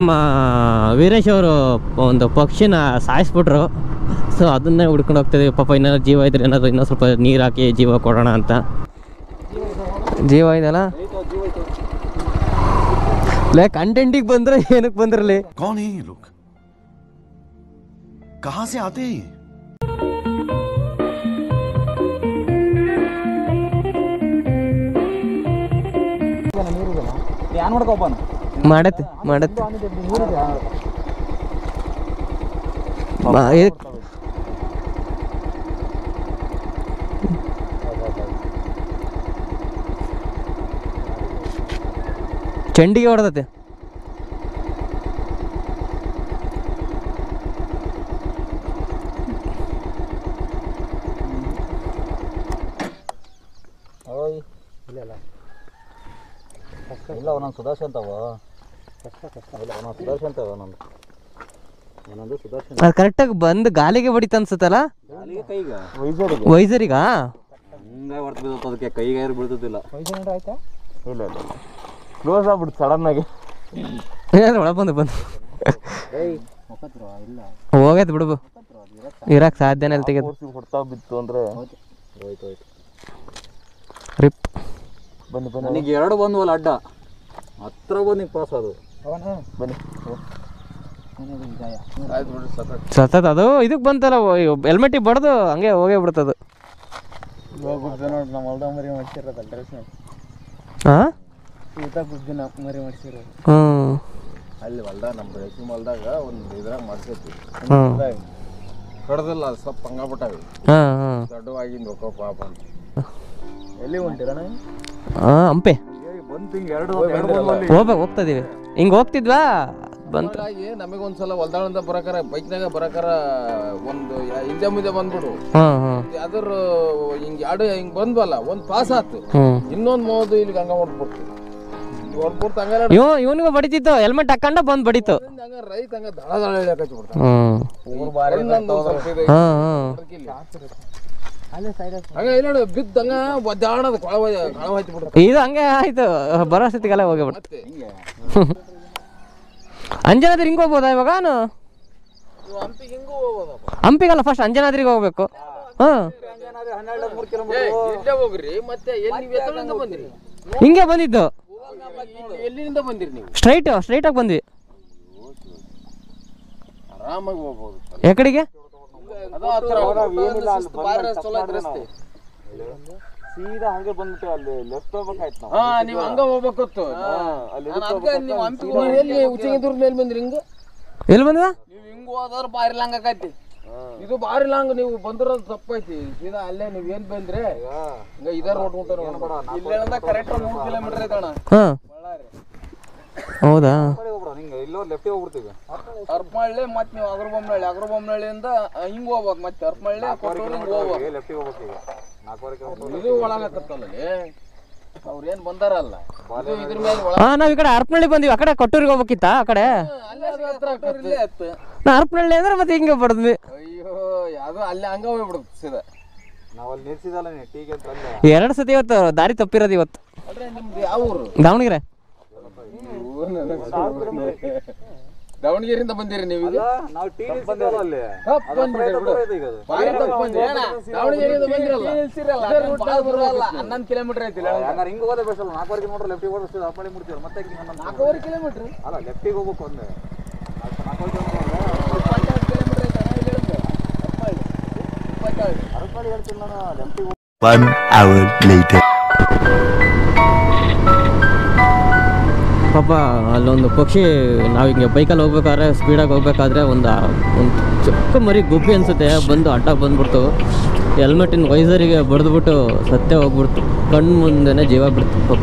ನಮ್ಮ ವೀರೇಶ್ ಅವರು ಒಂದು ಪಕ್ಷಿನ ಸಾಯಿಸ್ಬಿಟ್ರು ಸೊ ಅದನ್ನೇ ಹುಡ್ಕೊಂಡು ಹೋಗ್ತಿದ್ವಿ ಪಾಪ ಏನಾದ್ರು ಜೀವ ಇದ್ರೆ ಏನಾದ್ರು ಇನ್ನೂ ಸ್ವಲ್ಪ ನೀರು ಹಾಕಿ ಜೀವ ಕೊಡೋಣ ಅಂತ ಜೀವ ಇದೆಯಲ್ಲ ಲೇ ಕಂಟೆಂಟಿಗೆ ಬಂದ್ರೆ ಏನಕ್ಕೆ ಬಂದ್ರಲ್ಲಿ कौन है ये लोग कहां से आते हैं ये ಯಾನ್ ಮಾಡ್ಕೊಬ್ಬನು ಮಾಡತ್ತೆ ಮಾಡತ್ತೆ ಮಾ- ಇದಕ್- ಚೆಂಡಿಗೆ ಹೊಡೆದತ್ತೆ ಓಯ್ ಇಲ್ಲ ಇಲ್ಲ ಇಲ್ಲ ಒಂದೊಂದು ಸುದರ್ಶನ್ ತಗೋ ಇಲ್ಲ ಒಂದೊಂದು ಸುದರ್ಶನ್ ತಗೋ ಒಂದೊಂದು ಒಂದೊಂದು ಸುದರ್ಶನ್ ಅದು ಕರೆಕ್ಟಾಗಿ ಬಂದು ಗಾಲಿಗೆ ಬಡಿತ ಅನ್ಸುತ್ತಲ್ಲ ಅಲ್ಲಿಗೆ ಕೈಗೆ ವೈಸರಿಗ ಹಂಗೆ ಹೊರ್ತು ಬೀಳ್ತದೆ ಅದಕ್ಕೆ ಕೈಗೆ ಯಾರು ಬೀಳ್ತದಿಲ್ಲ ಆಯ್ತಾ ಇಲ್ಲ ಇಲ್ಲ ಇಲ್ಲ ಕ್ಲೋಸ್ ಆಗ್ಬಿಡ್ತು ಸಡನ್ ಆಗಿ ಏನಾದ್ರು ಒಳಗೆ ಬಂದು ಬಂದು ಏಯ್ ಮುಖತ್ರ ಇಲ್ಲ ಹೋಗೈತೆ ಬಿಡು ಇರಕ್ಕೆ ಸಾಧ್ಯನೇ ಇಲ್ಲ ತೆಗೆದು ಫೋರ್ಸಿಗೆ ಹೊಡ್ತಾ ಬಿತ್ತು ಅಂದ್ರೆ ಹೋಯ್ತು ಹೋಯ್ತು ರಿಪ್ ಬನ್ನಿ ಬನ್ನಿ ನನಗೆ ಎರಡು ಬಂದ್ವಲ್ಲ ಅಡ್ಡ ಹತ್ರ ಬಂದು ಪಾಸ್ ಅದು ಬನ್ನಿ ಆಯ್ತು ಬಿಡ್ರಿ ಸತತ್ ಸತತ್ ಅದು ಇದಕ್ಕೆ ಬಂತಲ್ಲ ಹೆಲ್ಮೆಟಿಗೆ ಬಡ್ದು ಹಂಗೆ ಹೋಗೇ ಬಿಡ್ತದು ನೋಡಿ ನಮ್ಮ ಹೊಲ್ದಾಗ ಮರಿ ಮಾಡ್ಸಿರೋದಲ್ಲ ಡ್ರೆಸ್ ಹಾಂ ಊಟ ಗುಜ್ಜಿನ ಮರಿ ಮಾಡ್ಸಿರೋದು ಹ್ಞೂ ಅಲ್ಲಿ ಹೊಲ್ದಾಗ ನಮ್ಮ ರೇಷ್ಮೆ ಹೊಲ್ದಾಗ ಒಂದು ಇದ್ರಾಗ ಮಾಡ್ಸೈತಿ ಹ್ಞೂ ಕಡ್ದಲ್ಲ ಸ್ವಲ್ಪ ಹಂಗಾಬಿಟ್ಟಾವೆ ಹಾಂ ಹಾಂ ದೊಡ್ಡವಾಗಿಂದ ಹೋಗೋ ಪಾಪ ಅಂತ ಎಲ್ಲಿ ಹೊಂಟಿರಣ ಹಾಂ ಹಂಪೆ ಬಂತು ಹಿಂಗೆ ಎರಡು ಹೋಗ್ಬೇಕು ಹೋಗ್ತದೀವಿ ಹಿಂಗೆ ಹೋಗ್ತಿದ್ವಾ ಬಂತು ಹಾಗಾಗಿ ನಮಗೆ ಒಂದ್ಸಲ ಹೊಲ್ದಾಳಿಂದ ಬರಕಾರ ಬೈಕ್ನಾಗ ಬರಕಾರ ಒಂದು ಯ- ಹಿಂದೆ ಮುಂದೆ ಬಂದ್ಬಿಡು ಹಾಂ ಹಾಂ ಅದ್ರ ಹಿಂಗ್ ಎರಡು ಹಿಂಗ್ ಬಂದ್ವಲ್ಲ ಒಂದ್ ಪಾಸ್ ಆತು ಹ್ಞೂ ಇನ್ನೊಂದ್ ಮೋದು ಇಲ್ಲಿಗೆ ಹಂಗ ಹೊಡ್ಬಿಡ್ತು ಹೊಡ್ಬಿಡ್ತು ಹಂಗಾರ ಇವ ಇವನಿಗೂ ಬಡಿತಿತ್ತು ಹೆಲ್ಮೆಟ್ ಹಾಕೊಂಡ ಬಂದು ಬಡಿತು ಹಂಗ ರೈತ ಹಂಗ ದಳ ದಳ ಇಳಿಯಕಚ್ಚಿ ಬಿಡ್ತಾನೆ ಹ್ಞೂ ಒಂದೊಂದು ಸ್ವಲ್ಪ ಇದು ಹಾಂ ಹಾಂ ಅದಕ್ಕಿಲ್ಲಿ. ಹಂಗ ಇಲ್ಲ ಬಿದ್ದ ಹಂಗ ಒದ್ದಾಡೋದು ಕೊಳ ಕಳ ಹಚ್ಚಿ ಬಿಡ್ತಾನೆ ಇದು ಹಂಗೆ ಆಯ್ತು ಬರೋ ಸ್ಥಿತಿಗೆಲ್ಲ ಹೋಗಿಬಿಡ್ತು ಮತ್ತೆ ಹಿಂಗೆ ಅಂಜನಾದ್ರಿ ಹಿಂಗೆ ಹೋಗ್ಬೋದಾ ಇವಾಗ ನಾನು ನೀವು ಹಂಪಿಗೆ ಹಿಂಗೂ ಹೋಗೋದಪ್ಪ ಹಂಪಿಗಲ್ಲ ಫಸ್ಟ್ ಅಂಜನಾದ್ರಿಗೆ ಹೋಗ್ಬೇಕು ಹಾಂ ಏ, ಇಲ್ಲೇ ಹೋಗ್ರಿ ಮತ್ತೆ ಎಲ್ಲಿ ನೀವು ಎತ್ತಳಿಂದ ಬಂದಿರಿ ಹಿಂಗೆ ಬಂದಿದ್ದು ಎಲ್ಲಿಂದ ಬಂದಿರಿ ನೀವು ಸ್ಟ್ರೈಟ್ ಸ್ಟ್ರೈಟಾಗಿ ಬಂದ್ವಿ ಆರಾಮಾಗಿ ಹೋಗ್ಬೋದು ಎಕಡೆಗೆ ಅದು ಹತ್ರ ಶಿಸ್ತು ಬಾರಿ ಚಲೋ ಐತ್ ರಸ್ತೆ ಸೀದಾ ಹಂಗೆ ಬಂದ್ಬಿಟ್ಟು ಅಲ್ಲಿ ಲೆಫ್ಟ್ ಹೋಗ್ಬೇಕಾಯ್ತು ನಾವು ಹಾ ನೀವ್ ಹಂಗ ಹೋಗ್ಬೇಕಿತ್ತು ಅಲ್ಲಿ ನಾನು ಅದ್ಕೆ ನೀವು ಹಂಪಿ ನೀವ್ ಎಲ್ಲಿ ಉಚ್ಚಂಗಿದೂರ್ ಮೇಲೆ ಬಂದ್ರಿ ಹಿಂಗ ಎಲ್ಲಿ ಬಂದ ನೀವು ಹಿಂಗ ಹೋದ್ರ ಬಾರಿ ಲಾಂಗ್ ಆಕೈತಿ ಇದು ಬಾರಿ ಲಾಂಗ್ ನೀವು ಬಂದಿರೋದು ತಪ್ಪೈತಿ ಸೀದಾ ಅಲ್ಲೇ ನೀವ್ ಏನ್ ಬಂದ್ರೆ ಹಿಂಗ ಇದ ರೋಡ್ ಉಂಟ ಇಲ್ಲಿಂದ ಕರೆಕ್ಟ್ ಮೂರ್ ಕಿಲೋಮೀಟರ್ ಐತಣ್ಣ ಹಾಂ ಹೌದಾ ಹಿಂಗೆ ಇಲ್ಲೋ ಲೆಫ್ಟಿಗೆ ಹೋಗ್ಬಿಡ್ತೀವಿ ಅರ್ಪಮಳ್ಳಿ ಮತ್ ನೀವು ಅಗ್ರ ಬೊಮ್ಮನಹಳ್ಳಿ ಅಗ್ರ ಬೊಮ್ಮನಹಳ್ಳಿಯಿಂದ ಹಿಂಗ್ ಹೋಗ್ಬೇಕು ಮತ್ತೆ ಅರ್ಪಮಳ್ಳಿ ಕೊಟ್ಟೂರು ಹಿಂಗ್ ಹೋಗ್ಬೇಕು ಲೆಫ್ಟಿಗೆ ಹೋಗ್ಬೇಕು ಈಗ ನಾಲ್ಕುವರೆ ಕಿಲೋಮೀಟರ್ ಇದು ಒಳಗಾಕತ್ತಲ್ಲ ಅವ್ರ ಏನ್ ಬಂದಾರಲ್ಲ ಇದು ಇದ್ರ ಮೇಲೆ ಒಳ ಹಾಂ ನಾವು ಈ ಕಡೆ ಹರಪನಹಳ್ಳಿ ಬಂದ್ವಿ ಆ ಕಡೆ ಕೊಟ್ಟೂರಿಗೆ ಹೋಗ್ಬೇಕಿತ್ತಾ ಆ ಕಡೆ ಅಲ್ಲೇ ಅದು ಹತ್ರ ಇಲ್ಲೇ ಆಯ್ತು ನಾ ಹರಪನಹಳ್ಳಿ ಅಂದ್ರೆ ಮತ್ತೆ ಹಿಂಗೆ ಬಡದ್ವಿ ಅಯ್ಯೋ ಅದು ಅಲ್ಲೇ ಹಂಗ ಹೋಗ್ಬಿಡುತ್ತೆ ಸೀದಾ ನಾವು ಅಲ್ಲಿ ನಿಲ್ಸಿದಲ್ಲ ನೀ ಟೀಗೆ ಅಂತ ಅಲ್ಲೇ ಎರಡು ಸತಿ ಇವತ್ತು ದಾರಿ ತಪ್ಪಿರೋದು ಇವತ್ತು ಅಲ್ರಿ ನಿಮ್ದು ಯಾವ ಊರು ದಾವಣಗೆರೆ ದಾವಣಗೆರೆಯಿಂದ ಬಂದಿರಿ ನೀವು ಈಗ ನಾವು ಟೀ ನಿಲ್ಸಿದಲ್ಲ ಅಲ್ಲಿ ತಪ್ಪ್ ಬಂದ್ಬಿಟ್ರಿ ಬಿಡು. ಈಗ ಅದು ಬಾರಿ ತಪ್ಪ್ ಬಂದ್ರಿ. ಅಣ್ಣ, ದಾವಣಗೆರೆಯಿಂದ ಬಂದಿರಲ್ಲ ಇದೇ route ನಾಗ್ ಬರೋಲ್ಲ. ಹನ್ನೊಂದು ಕಿಲೋಮೀಟರ್ ಐತಿಲ್ಲ ಹಂಗಾರೆ ಹಿಂಗೆ ಹೋದ್ರೆ ಬೆಸ್ಟ್ ಅಲ್ಲ ನಾಲ್ಕುವರೆ ಕಿಲೋಮೀಟರ್ ಲೆಫ್ಟಿಗೆ ಹೋದ್ರೆ ಅಪ್ಪಳಿ ಮುಡ್ತೀವಿ ಮತ್ತೆ ಹಿಂಗೆ ಹನ್ನೊಂದು ನಾಲ್ಕೂವರೆ ಕಿಲೋಮೀಟರ್ ಅಲ್ಲ ಲೆಫ್ಟಿಗೆ ಹೋಗ್ಬೇಕು ಒಂದೇ ನಾಲ್ಕುವರೆ ಕಿಲೋಮೀಟರ್ ಇಪ್ಪತ್ತೆರಡು ಕಿಲೋಮೀಟರ್ ಐತೆ ಅಣ್ಣ, ಇಲ್ಲಿ ಇಳಿದು. ಅಪ್ಪಳ್ಳಿ. ಇಪ್ಪತ್ತೆರಡು. ಅರಪಳಿ ಹೇಳ್ತೀನಿ ನಾನು ಲೆಫ್ಟಿಗೆ One hour later. ಪಾಪ ಅಲ್ಲೊಂದು ಪಕ್ಷಿ ನಾವು ಹಿಂಗೆ ಬೈಕಲ್ಲಿ ಹೋಗ್ಬೇಕಾದ್ರೆ ಸ್ಪೀಡಾಗಿ ಹೋಗ್ಬೇಕಾದ್ರೆ ಒಂದು ಒಂದು ಚಿಕ್ಕ ಮರಿ ಗುಬ್ಬಿ ಅನಿಸುತ್ತೆ ಬಂದು ಅಡ್ಡ ಬಂದ್ಬಿಡ್ತು ಹೆಲ್ಮೆಟಿನ ವೈಸರಿಗೆ ಬಡ್ದುಬಿಟ್ಟು ಸತ್ತೇ ಹೋಗ್ಬಿಡ್ತು ಕಣ್ಣು ಮುಂದೆನೇ ಜೀವ ಬಿಡ್ತು ಪಾಪ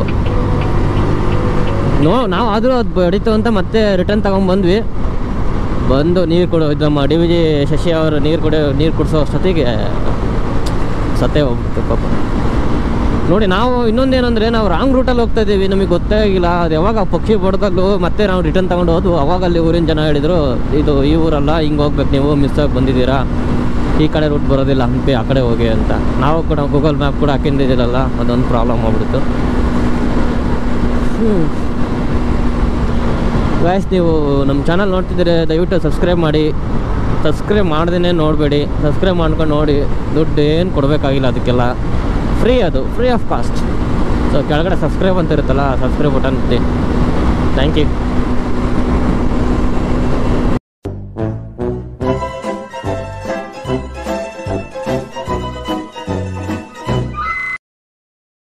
ನೋ ನಾವು ಆದರೂ ಅದು ಬಡಿತು ಅಂತ ಮತ್ತೆ ರಿಟರ್ನ್ ತಗೊಂಡ್ಬಂದ್ವಿ ಬಂದು ನೀರು ಕೊಡೋ ಇದು ನಮ್ಮ ಡಿ ವಿ ಜಿ ಶಶಿ ಅವರು ನೀರು ಕೊಡೋ ನೀರು ಕುಡಿಸೋ ಅಷ್ಟೊತ್ತಿಗೆ ಸತ್ತೇ ಹೋಗ್ಬಿಡ್ತು ಪಾಪ ನೋಡಿ ನಾವು ಇನ್ನೊಂದೇನಂದ್ರೆ ನಾವು ರಾಂಗ್ ರೂಟಲ್ಲಿ ಹೋಗ್ತಾ ಇದ್ದೀವಿ ನಮಗೆ ಗೊತ್ತೇ ಆಗಿಲ್ಲ ಅದು ಯಾವಾಗ ಆ ಪಕ್ಷಿ ಬಡ್ದಲ್ಲೂ ಮತ್ತೆ ನಾವು ರಿಟರ್ನ್ ತಗೊಂಡು ಹೋದ್ವು ಅವಾಗ ಅಲ್ಲಿ ಊರಿನ ಜನ ಹೇಳಿದರು ಇದು ಈ ಊರಲ್ಲ ಹಿಂಗೆ ಹೋಗ್ಬೇಕು ನೀವು ಮಿಸ್ ಆಗಿ ಬಂದಿದ್ದೀರಾ ಈ ಕಡೆ ರೂಟ್ ಬರೋದಿಲ್ಲ ಹಂಪಿ ಆ ಕಡೆ ಹೋಗಿ ಅಂತ ನಾವು ಕೂಡ ಗೂಗಲ್ ಮ್ಯಾಪ್ ಕೂಡ ಹಾಕಿದ್ದಿರಲ್ಲ ಅದೊಂದು ಪ್ರಾಬ್ಲಮ್ ಆಗ್ಬಿಡ್ತು ಹ್ಞೂ ಗಾಯ್ಸ್ ನೀವು ನಮ್ಮ ಚಾನಲ್ ನೋಡ್ತಿದ್ದೀರಿ ದಯವಿಟ್ಟು ಸಬ್ಸ್ಕ್ರೈಬ್ ಮಾಡಿ ಸಬ್ಸ್ಕ್ರೈಬ್ ಮಾಡ್ದೇ ನೋಡಬೇಡಿ ಸಬ್ಸ್ಕ್ರೈಬ್ ಮಾಡ್ಕೊಂಡು ನೋಡಿ ದುಡ್ಡು ಏನು ಕೊಡಬೇಕಾಗಿಲ್ಲ ಅದಕ್ಕೆಲ್ಲ ಫ್ರೀ ಅದು ಫ್ರೀ ಆಫ್ ಕಾಸ್ಟ್ ಸೊ ಕೆಳಗಡೆ ಸಬ್ಸ್ಕ್ರೈಬ್ ಅಂತ ಇರುತ್ತಲ್ಲ ಸಬ್ಸ್ಕ್ರೈಬ್ ಬಟನ್ ಥ್ಯಾಂಕ್ ಯು